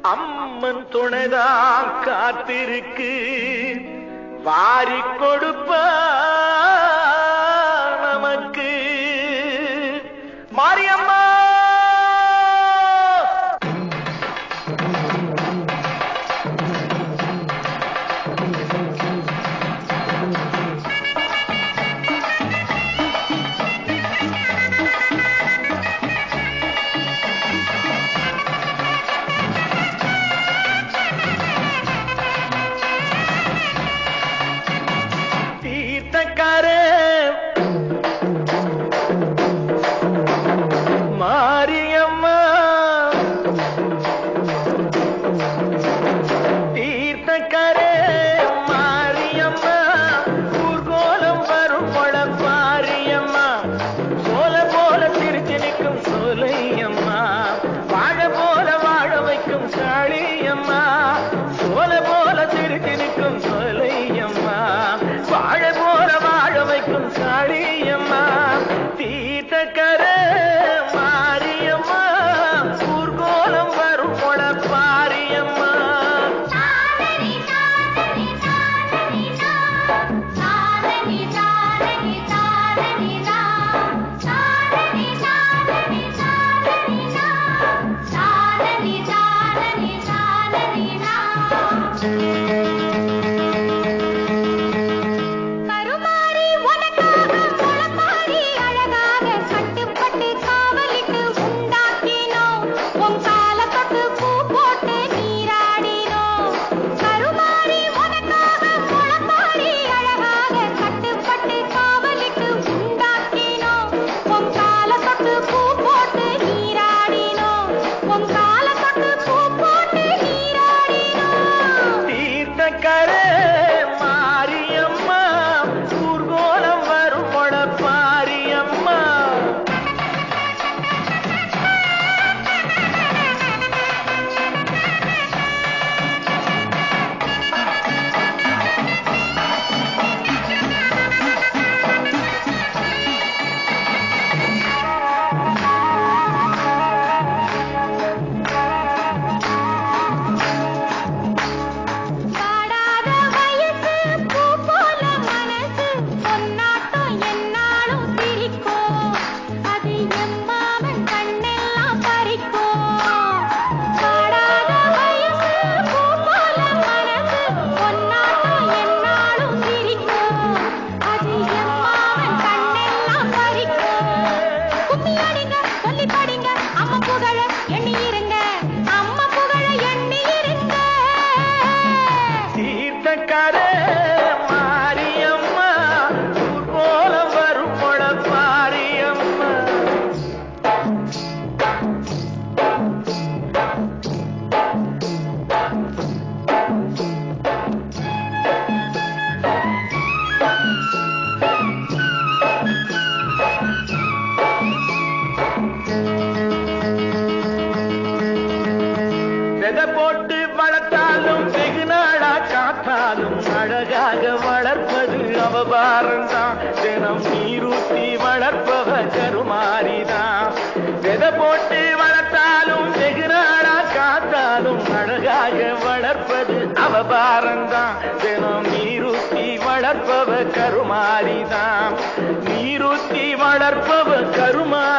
அம்மன் துணைதான் காத்திருக்கு வாரி கொடுப்பா நமக்கு மாரியம்மா தீர்த்தக்கார மாரியம்மா தீர்த்தக்கார மாரியம்மா ஊர்கோலம் வரும் பாரியம்மா சோல போல சிரிச்சு நிற்கும் சோலையம்மா வாழ போல வாழ வைக்கும் சாளியம்மா சோல போல சிரிச்சு நிற்கும் சோலையம்மா வாழ போல வாழ வைக்கும் சாளியம்மா தீர்த்தக்கர மாரியம்மா ஊர்கோலம் வரும் பாரியம்மா சாதனி சாதனி சாதனி சாதனி சாதனி சாதனி சாதனி சாதனி சாதனி சாதனி சாதனி சாதனி கருமாரி உனக்காக முளப்பாரி அழகாக கட்டுப்பட்டு காவலிட்டு உண்டாக்கினோம் உன் கால தொட்டு பூ போட்டு நீராடினோம் கருமாரி உனக்காக முளப்பாரி அழகாக கட்டுப்பட்டு காவலிட்டு உண்டாக்கினோம் உன் கால தொட்டு பூ போட்டு நீராடினோம் உன் கால தொட்டு பூ போட்டு நீராடினோம் தீர்த்தக்கர மாரியம்மா ஊர்கோலம் வரும் பாரியம்மா வாடாத வயசு பூ போல மனசு பொன்னாட்டம் என்னாலும் சிரிக்கும் அது எம்மாமன் கண்ணெல்லாம் பறிக்கும் வாடாத வயசு பூ போல மனசு பொன்னாட்டம் என்னாலும் சிரிக்கும் அது எம்மாமன் கண்ணெல்லாம் பறிக்கும் கும்மி அடிங்க சொல்லி படிங்க அம்மா புகழ எண்ணி இருங்க அம்மா புகழ எண்ணி இருங்க தீர்த்தக்கர மாரியம்மா ஊர்கோலம் வரும் பாரியம்மா விதை போட்டு வளர்த்தாலும் வெகு நாளா காத்தாலும் அழகாக வளர்ப்பது அவபாரம்தான் தினம் நீரூத்தி வளர்ப்பவ கருமாரிதான் விதை போட்டு வளர்த்தாலும் வெகு நாளா காத்தாலும் அழகாக வளர்ப்பது அவபாரம்தான் தினம் நீரூத்தி வளர்ப்பவ கருமாரிதான் நீரூத்தி வளர்ப்பவ கருமாரி